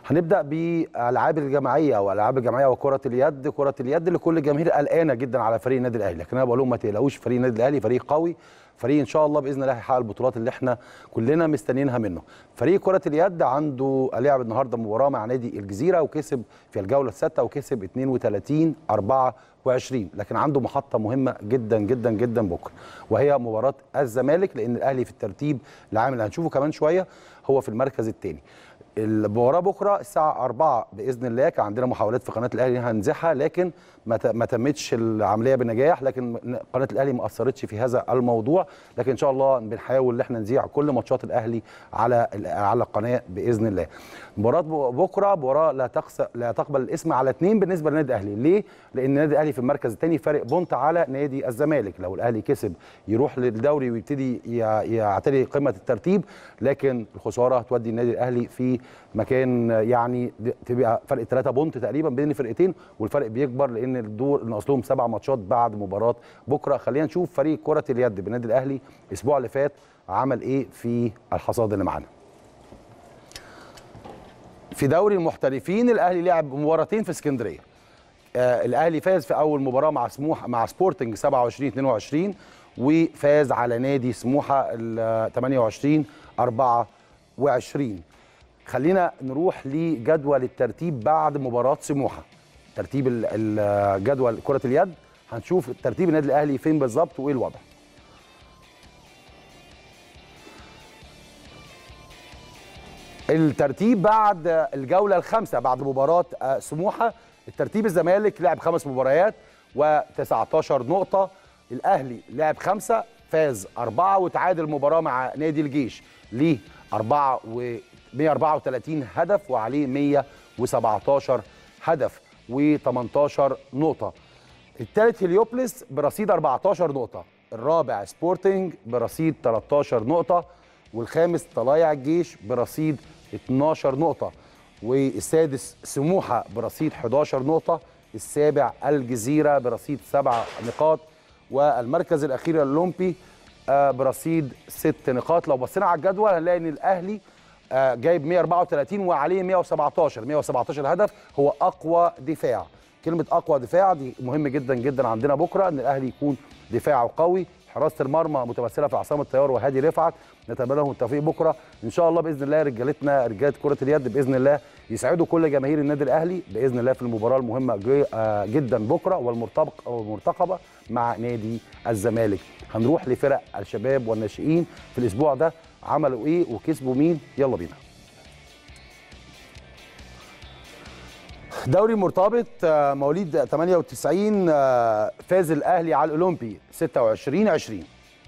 هنبدا بالالعاب الجماعيه والالعاب الجماعيه وكره اليد كره اليد اللي كل الجماهير قلقانه جدا على فريق النادي الاهلي لكن انا بقول لهم ما تقلقوش فريق النادي الاهلي فريق قوي فريق ان شاء الله باذن الله هيحقق البطولات اللي احنا كلنا مستنيينها منه فريق كره اليد عنده لعب النهارده مباراه مع نادي الجزيره وكسب في الجوله السادسه وكسب 32 24 لكن عنده محطه مهمه جدا جدا جدا بكره وهي مباراه الزمالك لان الاهلي في الترتيب العام اللي هنشوفه كمان شويه هو في المركز الثاني المباراه بكره الساعه 4 باذن الله كان عندنا محاولات في قناه الاهلي هنزحها لكن ما تمتش العمليه بنجاح لكن قناه الاهلي ما اثرتش في هذا الموضوع لكن ان شاء الله بنحاول ان احنا نذيع كل ماتشات الاهلي على على القناه باذن الله مباراه بكره مباراه لا تقص لا تقبل الاسم على اثنين بالنسبه للنادي الاهلي ليه لان النادي الاهلي في المركز الثاني فارق بونت على نادي الزمالك لو الاهلي كسب يروح للدوري ويبتدي يعتلي قمه الترتيب لكن الخساره هتودي النادي الاهلي في مكان يعني تبقى فرق 3 بونت تقريبا بين الفرقتين والفرق بيكبر لان الدور ناقص لهم سبع ماتشات بعد مباراه بكره خلينا نشوف فريق كره اليد بالنادي الاهلي الاسبوع اللي فات عمل ايه في الحصاد اللي معانا في دوري المحترفين الاهلي لعب مباراتين في اسكندريه آه الاهلي فاز في اول مباراه مع سموحه مع سبورتنج 27 22 وفاز على نادي سموحه ال 28 24 خلينا نروح لجدول الترتيب بعد مباراه سموحه ترتيب الجدول كره اليد هنشوف ترتيب النادي الاهلي فين بالظبط وايه الوضع الترتيب بعد الجوله الخامسه بعد مباراه سموحه الترتيب الزمالك لعب خمس مباريات و19 نقطه الاهلي لعب خمسه فاز اربعه وتعادل مباراه مع نادي الجيش ليه 4 و 134 هدف وعليه 117 هدف و18 نقطة الثالث هليوبلس برصيد 14 نقطة الرابع سبورتنج برصيد 13 نقطة والخامس طلايع الجيش برصيد 12 نقطة والسادس سموحة برصيد 11 نقطة السابع الجزيرة برصيد 7 نقاط والمركز الأخير الأولمبي برصيد 6 نقاط لو بصينا على الجدول هنلاقي ان الاهلي جايب 134 وعليه 117 117 هدف هو اقوى دفاع كلمه اقوى دفاع دي مهم جدا جدا عندنا بكره ان الاهلي يكون دفاعه قوي حراسه المرمى متمثله في عصام الطيار وهادي رفعت نتمنى لهم التوفيق بكره ان شاء الله باذن الله رجالتنا رجاله كره اليد باذن الله يسعدوا كل جماهير النادي الاهلي باذن الله في المباراه المهمه جدا بكره والمرتقبه مع نادي الزمالك هنروح لفرق الشباب والناشئين في الاسبوع ده عملوا ايه وكسبوا مين يلا بينا دوري مرتبط مواليد 98 فاز الاهلي على الاولمبي 26 20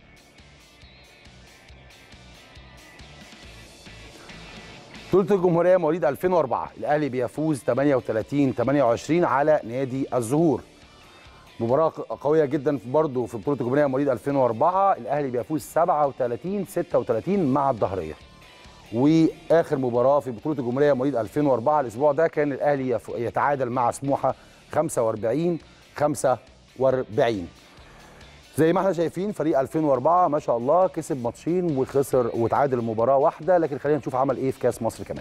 بطولة الجمهورية مواليد 2004 الأهلي بيفوز 38 28 على نادي الزهور مباراة قوية جدا برضه في بطولة الجمهورية مواليد 2004 الأهلي بيفوز 37 36 مع الظهرية واخر مباراه في بطوله الجمهوريه مواليد 2004 الاسبوع ده كان الاهلي يتعادل مع سموحه 45 45 زي ما احنا شايفين فريق 2004 ما شاء الله كسب ماتشين وخسر وتعادل مباراه واحده لكن خلينا نشوف عمل ايه في كاس مصر كمان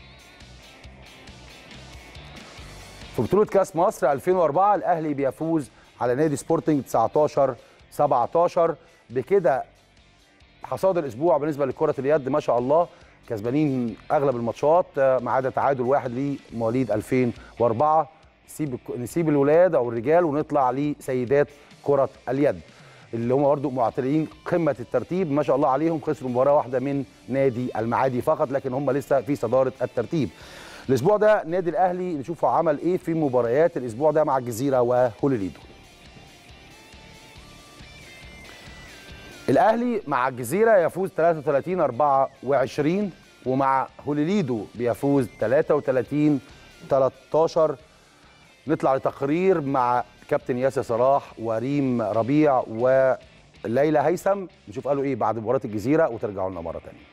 في بطوله كاس مصر 2004 الاهلي بيفوز على نادي سبورتنج 19 17 بكده حصاد الاسبوع بالنسبه لكره اليد ما شاء الله كسبانين اغلب الماتشات ما عدا تعادل واحد لمواليد 2004 نسيب نسيب الولاد او الرجال ونطلع لسيدات كره اليد اللي هم برضه معتلين قمه الترتيب ما شاء الله عليهم خسروا مباراه واحده من نادي المعادي فقط لكن هم لسه في صداره الترتيب الاسبوع ده النادي الاهلي نشوفه عمل ايه في مباريات الاسبوع ده مع الجزيره وهوليليدو الاهلي مع الجزيره يفوز 33 24 ومع هوليليدو بيفوز 33 13 نطلع لتقرير مع كابتن ياسر صلاح وريم ربيع وليلى هيثم نشوف قالوا ايه بعد مباراه الجزيره وترجعوا لنا مره ثانيه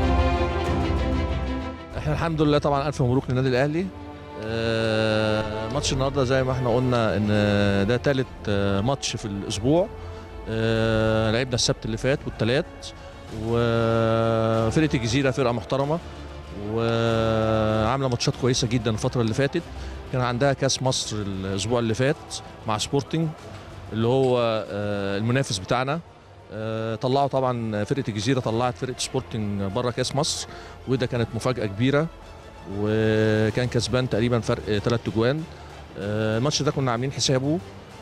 احنا الحمد لله طبعا الف مبروك للنادي الاهلي آه، ماتش النهارده زي ما احنا قلنا ان ده ثالث ماتش في الاسبوع آه، لعبنا السبت اللي فات والثلاث وفرقه الجزيره فرقه محترمه وعامله ماتشات كويسه جدا الفتره اللي فاتت كان عندها كاس مصر الاسبوع اللي فات مع سبورتنج اللي هو آه، المنافس بتاعنا آه، طلعوا طبعا فرقه الجزيره طلعت فرقه سبورتنج بره كاس مصر وده كانت مفاجاه كبيره وكان كسبان تقريبا فرق ثلاث اجوان آه، الماتش ده كنا عاملين حسابه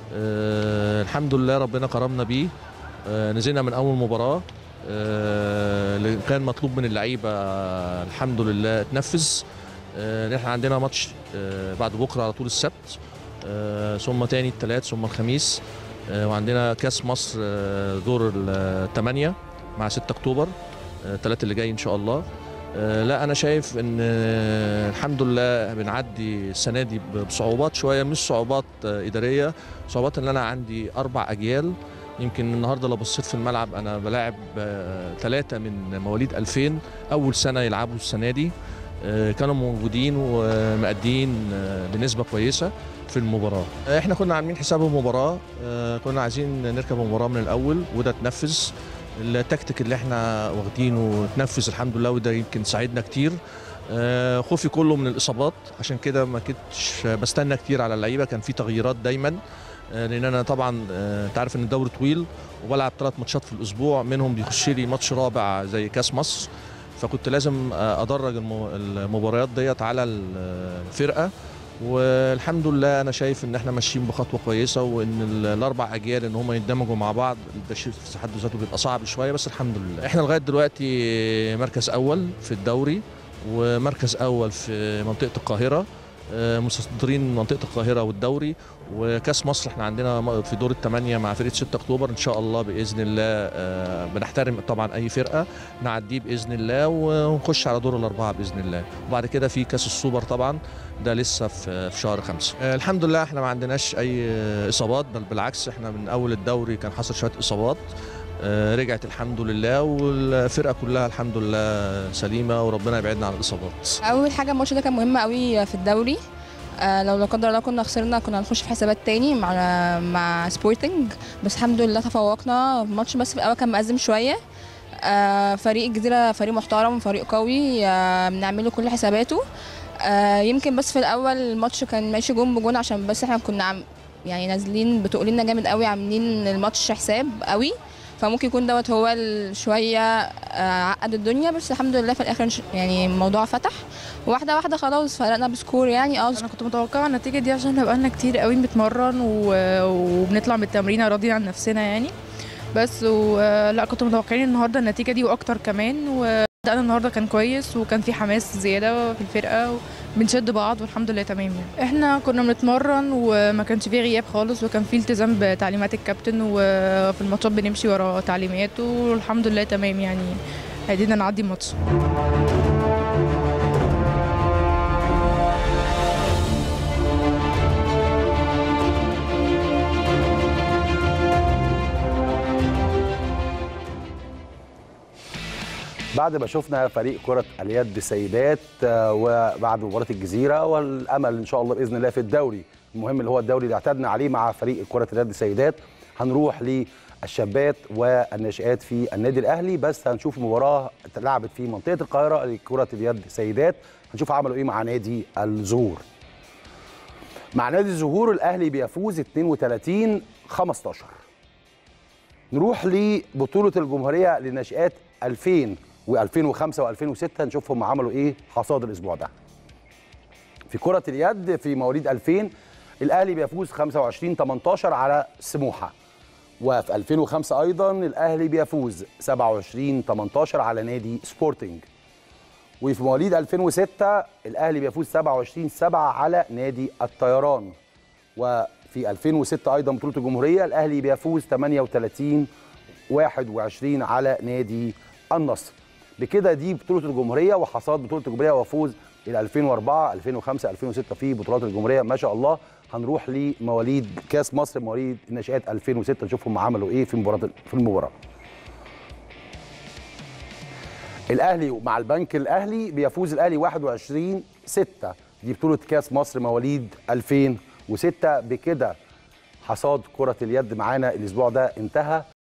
آه، الحمد لله ربنا كرمنا بيه آه، نزلنا من اول مباراه آه، اللي كان مطلوب من اللعيبه آه، الحمد لله اتنفذ آه، ان احنا عندنا ماتش آه، بعد بكره على طول السبت آه، ثم تاني الثلاث ثم الخميس آه، وعندنا كاس مصر آه، دور الثمانيه مع 6 اكتوبر آه، الثلاث اللي جاي ان شاء الله آه، لا انا شايف ان آه، الحمد لله بنعدي السنه دي بصعوبات شويه مش صعوبات آه، اداريه صعوبات ان انا عندي اربع اجيال يمكن النهارده لو بصيت في الملعب انا بلاعب ثلاثه من مواليد 2000 اول سنه يلعبوا السنه دي آه، كانوا موجودين ومأدين آه، بنسبه كويسه في المباراه آه، احنا كنا عاملين حساب المباراه آه، كنا عايزين نركب المباراه من الاول وده اتنفذ التكتيك اللي احنا واخدينه اتنفذ الحمد لله وده يمكن ساعدنا كتير آه، خوفي كله من الاصابات عشان كده ما كنتش بستنى كتير على اللعيبه كان في تغييرات دايما آه، لان انا طبعا آه، انت عارف ان الدوري طويل وبلعب ثلاث ماتشات في الاسبوع منهم بيخش لي ماتش رابع زي كاس مصر فكنت لازم آه، ادرج الم- المباريات ديت على الفرقه والحمد لله انا شايف ان احنا ماشيين بخطوه كويسه وان ال- الاربع اجيال ان هم يندمجوا مع بعض ده شيء في حد ذاته بيبقى صعب شويه بس الحمد لله احنا لغايه دلوقتي مركز اول في الدوري ومركز اول في منطقه القاهره آه، متصدرين منطقه القاهره والدوري وكاس مصر احنا عندنا م- في دور الثمانيه مع فرقه 6 اكتوبر ان شاء الله باذن الله آه، بنحترم طبعا اي فرقه نعديه باذن الله ونخش على دور الاربعه باذن الله وبعد كده في كاس السوبر طبعا ده لسه في في شهر خمسة آه، الحمد لله احنا ما عندناش اي آه، اصابات بل بالعكس احنا من اول الدوري كان حصل شويه اصابات آه، رجعت الحمد لله والفرقه كلها الحمد لله سليمه وربنا يبعدنا عن الاصابات اول حاجه الماتش ده كان مهم قوي في الدوري آه لو لا قدر الله كنا خسرنا كنا هنخش في حسابات تاني مع مع سبورتنج بس الحمد لله تفوقنا الماتش بس في الاول كان مأزم شويه آه فريق الجزيره فريق محترم فريق قوي آه بنعمله كل حساباته آه يمكن بس في الاول الماتش كان ماشي جون بجون عشان بس احنا كنا عم يعني نازلين بتقولنا جامد قوي عاملين الماتش حساب قوي فممكن يكون دوت هو ال- شويه آه، عقد الدنيا بس الحمد لله في الاخر نش- يعني الموضوع فتح واحده واحده خلاص فرقنا بسكور يعني اه انا كنت متوقعه النتيجه دي عشان احنا بقالنا كتير قوي بنتمرن و... وبنطلع من التمرين راضيين عن نفسنا يعني بس ولا كنت متوقعين النهارده النتيجه دي واكتر كمان وبدأنا النهارده كان كويس وكان في حماس زياده في الفرقه بنشد بعض والحمد لله تمام يعني احنا كنا بنتمرن وما كانش فيه غياب خالص وكان فيه التزام بتعليمات الكابتن وفي الماتشات بنمشي ورا تعليماته والحمد لله تمام يعني قدرنا نعدي الماتش بعد ما شفنا فريق كرة اليد سيدات آه، وبعد مباراة الجزيرة والأمل إن شاء الله بإذن الله في الدوري المهم اللي هو الدوري اللي اعتدنا عليه مع فريق كرة اليد سيدات هنروح للشابات والناشئات في النادي الأهلي بس هنشوف مباراة اتلعبت في منطقة القاهرة لكرة اليد سيدات هنشوف عملوا إيه مع نادي الزهور مع نادي الزهور الأهلي بيفوز 32 15 نروح لبطولة الجمهورية للناشئات 2000 و2005 و2006 نشوفهم عملوا ايه حصاد الاسبوع ده. في كرة اليد في مواليد 2000 الاهلي بيفوز 25 18 على سموحة. وفي 2005 ايضا الاهلي بيفوز 27 18 على نادي سبورتنج. وفي مواليد 2006 الاهلي بيفوز 27 7 على نادي الطيران. وفي 2006 ايضا بطوله الجمهوريه الاهلي بيفوز 38 21 على نادي النصر بكده دي بطوله الجمهوريه وحصاد بطوله الجمهوريه وفوز الى 2004 2005 2006 في بطولات الجمهوريه ما شاء الله هنروح لمواليد كاس مصر مواليد الناشئات 2006 نشوفهم عملوا ايه في مباراه في المباراه الاهلي مع البنك الاهلي بيفوز الاهلي 21 6 دي بطوله كاس مصر مواليد 2006 بكده حصاد كره اليد معانا الاسبوع ده انتهى